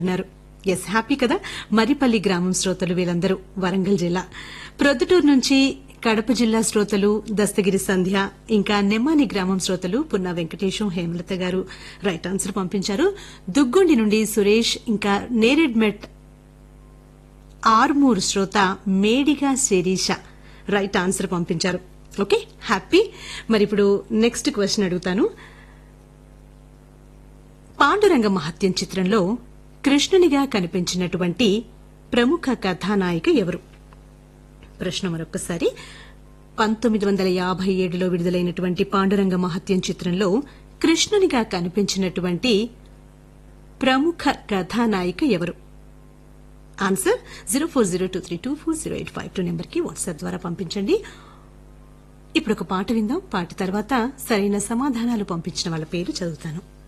అన్నారు yes happy కదా మరిపల్లి గ్రామం శ్రోతలు వీళ్ళందరూ వరంగల్ జిల్లా ప్రొద్దుటూరు నుంచి కడప జిల్లా శ్రోతలు దస్తగిరి సంధ్య ఇంకా నెమ్మాని గ్రామం శ్రోతలు పున్న వెంకటేశం హేమలత గారు రైట్ ఆన్సర్ పంపించారు దుగ్గొండి నుండి సురేష్ ఇంకా నేరెడ్మెట్ ఆర్మూర్ శ్రోత మేడిగా శిరీష రైట్ ఆన్సర్ పంపించారు ఓకే హ్యాపీ మరి ఇప్పుడు నెక్స్ట్ క్వశ్చన్ అడుగుతాను పాండురంగ మహత్యం చిత్రంలో కృష్ణునిగా కనిపించినటువంటి ప్రముఖ కథానాయిక ఎవరు ప్రశ్న మరొకసారి పంతొమ్మిది వందల యాభై ఏడులో విడుదలైనటువంటి పాండురంగ మహత్యం చిత్రంలో కృష్ణునిగా కనిపించినటువంటి ప్రముఖ కథానాయిక ఎవరు answer zero four zero two three two four zero eight five two నెంబర్కి వాట్సాప్ ద్వారా పంపించండి ఇప్పుడు ఒక పాట విందాం పాట తర్వాత సరైన సమాధానాలు పంపించిన వాళ్ళ పేరు చదువుతాను